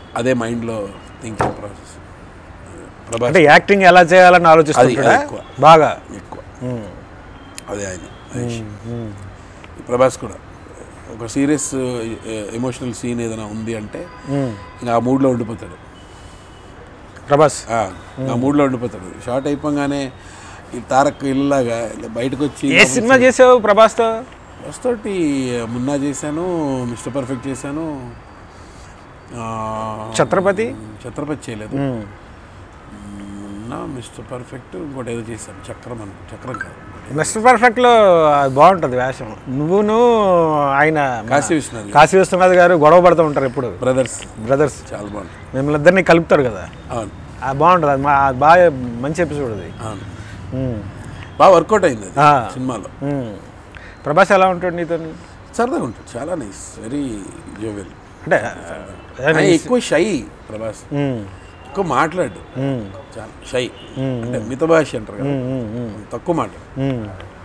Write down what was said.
అదే మైండ్లో thinking process Prabhas అంటే యాక్టింగ్ ఎలా చేయాలని ఆలోచిస్తుంటాడా అది ఎక్కువ. బాగా ఎక్కువ అదే ఆయన మహేష్. ఈ ప్రభాస్ కూడా ఒక సీరియస్ ఎమోషనల్ సీన్ ఏదైనా ఉంది అంటే ఇంకా ఆ మూడ్లో ఉండిపోతాడు ప్రభాస్ ఆ, ఆ మూడ్లో ఉండిపోతాడు షార్ట్ అయిపోగానే ఈ తారక్ ఇల్లులాగా ఇలా బయటకు వచ్చి ఏ సినిమా చేసావు ప్రభాస్తో ఫస్ట్తోటి మున్నా చేశాను మిస్టర్ పర్ఫెక్ట్ చేశాను ఆ, ఛత్రపతి ఛత్రపతి చేయలేదు మున్నా మిస్టర్ పర్ఫెక్ట్ ఇంకోటి ఏదో చేశాను చక్రం అను చక్రం కాదు మిస్టర్ పర్ఫెక్ట్లో అది బాగుంటుంది వేషం నువ్వును ఆయన కాశీ విశ్వనాథ్ కాశీ విశ్వనాథ్ గారు గొడవ పడుతూ ఉంటారు ఎప్పుడు బ్రదర్స్ బ్రదర్స్ చాలా బాగుంది మిమ్మల్ని ఇద్దరిని కలుపుతారు కదా అవును అది బాగుంటుంది అది మా- అది బాగా మంచి ఎపిసోడ్ అది అవును ఉమ్. బాగా వర్కౌట్ అయింది అది ఆ. సినిమాలో ఉమ్. ప్రభాస్ ఎలా ఉంటాడు నీతో సరదాగా ఉంటుంది చాలా నైస్ వెరీ జోవెల్ అంటే ఆయన ఎక్కువ షై ప్రభాస్ ఉమ్. ఎక్కువ మాట్లాడు ఉమ్. చాలా షై అంటే మిత భాష అంటారు కదా తక్కువ మాట ఉమ్.